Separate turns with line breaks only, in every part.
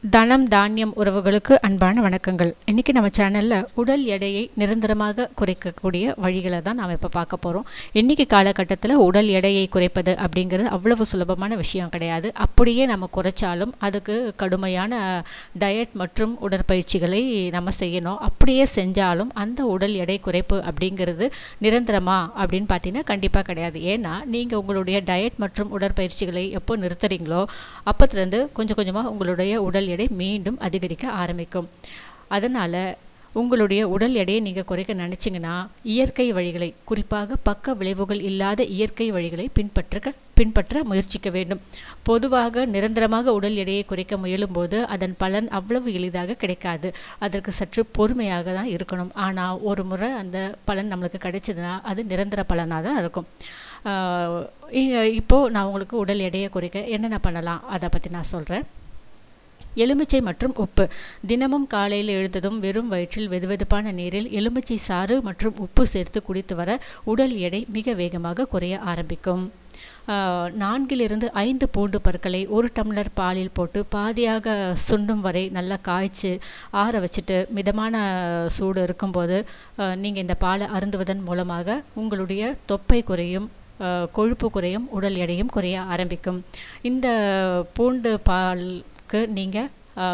தனம் தானியம் உறவுகளுக்கு அன்பான வணக்கங்கள் இன்றைக்கி நம்ம சேனலில் உடல் எடையை நிரந்தரமாக குறைக்கக்கூடிய வழிகளை தான் நாம் இப்போ பார்க்க போகிறோம் இன்றைக்கி காலகட்டத்தில் உடல் எடையை குறைப்பது அப்படிங்கிறது அவ்வளவு சுலபமான விஷயம் கிடையாது அப்படியே நம்ம குறைச்சாலும் அதுக்கு கடுமையான டயட் மற்றும் உடற்பயிற்சிகளை நம்ம செய்யணும் அப்படியே செஞ்சாலும் அந்த உடல் எடை குறைப்பு அப்படிங்கிறது நிரந்தரமா அப்படின்னு பார்த்தீங்கன்னா கண்டிப்பாக கிடையாது ஏன்னா நீங்கள் உங்களுடைய டயட் மற்றும் உடற்பயிற்சிகளை எப்போ நிறுத்துறீங்களோ அப்பத்துலேருந்து கொஞ்சம் கொஞ்சமாக உங்களுடைய உடல் எடை மீண்டும் அதிகரிக்க ஆரம்பிக்கும் அதனால் உங்களுடைய உடல் எடையை நீங்கள் குறைக்க நினச்சிங்கன்னா இயற்கை வழிகளை குறிப்பாக பக்க விளைவுகள் இல்லாத இயற்கை வழிகளை பின்பற்ற பின்பற்ற முயற்சிக்க வேண்டும் பொதுவாக நிரந்தரமாக உடல் எடையை குறைக்க முயலும்போது அதன் பலன் அவ்வளவு எளிதாக கிடைக்காது அதற்கு சற்று பொறுமையாக தான் இருக்கணும் ஆனால் ஒரு முறை அந்த பலன் நம்மளுக்கு கிடைச்சதுன்னா அது நிரந்தர பலனாக தான் இருக்கும் இப்போது நான் உங்களுக்கு உடல் எடையை குறைக்க என்னென்ன பண்ணலாம் அதை பற்றி நான் சொல்கிறேன் எலுமிச்சை மற்றும் உப்பு தினமும் காலையில் எழுந்ததும் வெறும் வயிற்றில் வெதுவெதுப்பான நீரில் எலுமிச்சை சாறு மற்றும் உப்பு சேர்த்து குடித்து வர உடல் எடை மிக வேகமாக குறைய ஆரம்பிக்கும் நான்கிலிருந்து ஐந்து பூண்டு பற்களை ஒரு டம்ளர் பாலில் போட்டு பாதியாக சுண்டும் வரை நல்லா காய்ச்சி ஆற வச்சுட்டு மிதமான சூடு இருக்கும்போது நீங்கள் இந்த பாலை அருந்துவதன் மூலமாக உங்களுடைய தொப்பை குறையும் கொழுப்பு குறையும் உடல் எடையும் குறைய ஆரம்பிக்கும் இந்த பூண்டு பால் க்கு நீங்கள்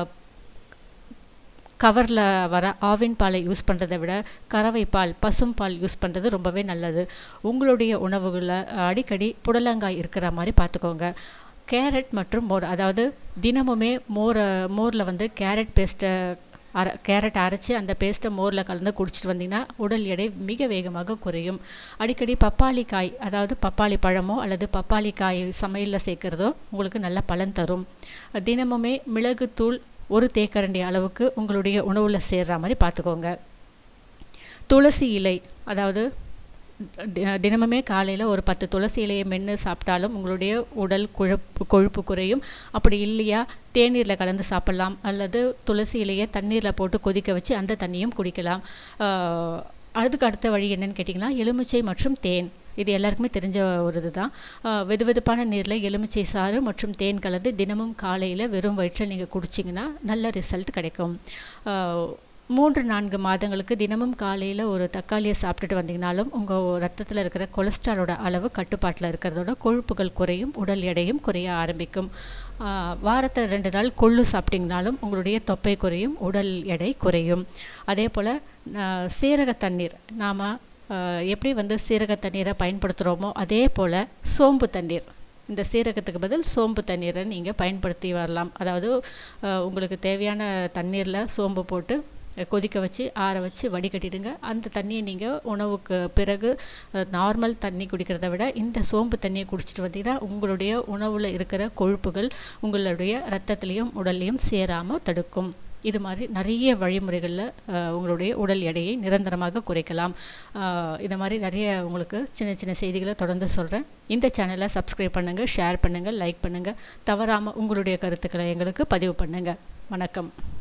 கவரில் வர ஆவின் பாலை யூஸ் பண்ணுறதை விட கறவை பால் பசும் பால் யூஸ் பண்ணுறது ரொம்பவே நல்லது உங்களுடைய உணவுகளில் அடிக்கடி புடலங்காய் இருக்கிற மாதிரி பார்த்துக்கோங்க கேரட் மற்றும் மோர் அதாவது தினமுமே மோரை மோரில் வந்து கேரட் பேஸ்ட்டை அரை கேரட் அரைச்சி அந்த பேஸ்ட்டை மோரில் கலந்து குடிச்சிட்டு வந்தீங்கன்னா உடல் எடை மிக வேகமாக குறையும் அடிக்கடி பப்பாளி காய் அதாவது பப்பாளி பழமோ அல்லது பப்பாளி காய் சமையலில் சேர்க்குறதோ உங்களுக்கு நல்ல பலன் தரும் தினமுமே மிளகுத்தூள் ஒரு தேக்கரண்டி அளவுக்கு உங்களுடைய உணவில் சேர்கிற மாதிரி பார்த்துக்கோங்க துளசி இலை அதாவது தினமுமே காலையில் ஒரு பத்து துளசி இலையை மென்று சாப்பிட்டாலும் உங்களுடைய உடல் குழப்பு கொழுப்பு குறையும் அப்படி இல்லையா தேநீரில் கலந்து சாப்பிட்லாம் அல்லது துளசி இலையை தண்ணீரில் போட்டு கொதிக்க வச்சு அந்த தண்ணியும் குடிக்கலாம் அதுக்கு அடுத்த வழி என்னன்னு கேட்டிங்கன்னா எலுமிச்சை மற்றும் தேன் இது எல்லாருக்குமே தெரிஞ்ச ஒரு இது தான் வெது வெதுப்பான நீரில் எலுமிச்சை சாறு மற்றும் தேன் கலந்து தினமும் காலையில் வெறும் வயிற்றில் நீங்கள் குடிச்சிங்கன்னா நல்ல ரிசல்ட் கிடைக்கும் மூன்று நான்கு மாதங்களுக்கு தினமும் காலையில் ஒரு தக்காளியை சாப்பிட்டுட்டு வந்தீங்கனாலும் உங்கள் ரத்தத்தில் இருக்கிற கொலஸ்ட்ராலோட அளவு கட்டுப்பாட்டில் இருக்கிறதோட கொழுப்புகள் குறையும் உடல் எடையும் குறைய ஆரம்பிக்கும் வாரத்தில் ரெண்டு நாள் கொள்ளு சாப்பிட்டிங்கனாலும் உங்களுடைய தொப்பை குறையும் உடல் எடை குறையும் அதே போல் சீரக தண்ணீர் நாம் எப்படி வந்து சீரக தண்ணீரை பயன்படுத்துகிறோமோ அதே போல் சோம்பு தண்ணீர் இந்த சீரகத்துக்கு பதில் சோம்பு தண்ணீரை நீங்கள் பயன்படுத்தி வரலாம் அதாவது உங்களுக்கு தேவையான தண்ணீரில் சோம்பு போட்டு கொதிக்க வச்சு ஆற வச்சு வடிகட்டிடுங்க அந்த தண்ணியை நீங்கள் உணவுக்கு பிறகு நார்மல் தண்ணி குடிக்கிறத விட இந்த சோம்பு தண்ணியை குடிச்சிட்டு வந்தீங்கன்னா உங்களுடைய உணவில் இருக்கிற கொழுப்புகள் உங்களுடைய ரத்தத்துலேயும் உடல்லையும் சேராமல் தடுக்கும் இது மாதிரி நிறைய வழிமுறைகளில் உங்களுடைய உடல் எடையை நிரந்தரமாக குறைக்கலாம் இது மாதிரி நிறைய உங்களுக்கு சின்ன சின்ன செய்திகளை தொடர்ந்து சொல்கிறேன் இந்த சேனலை சப்ஸ்கிரைப் பண்ணுங்கள் ஷேர் பண்ணுங்கள் லைக் பண்ணுங்கள் தவறாமல் உங்களுடைய கருத்துக்களை எங்களுக்கு பதிவு பண்ணுங்கள் வணக்கம்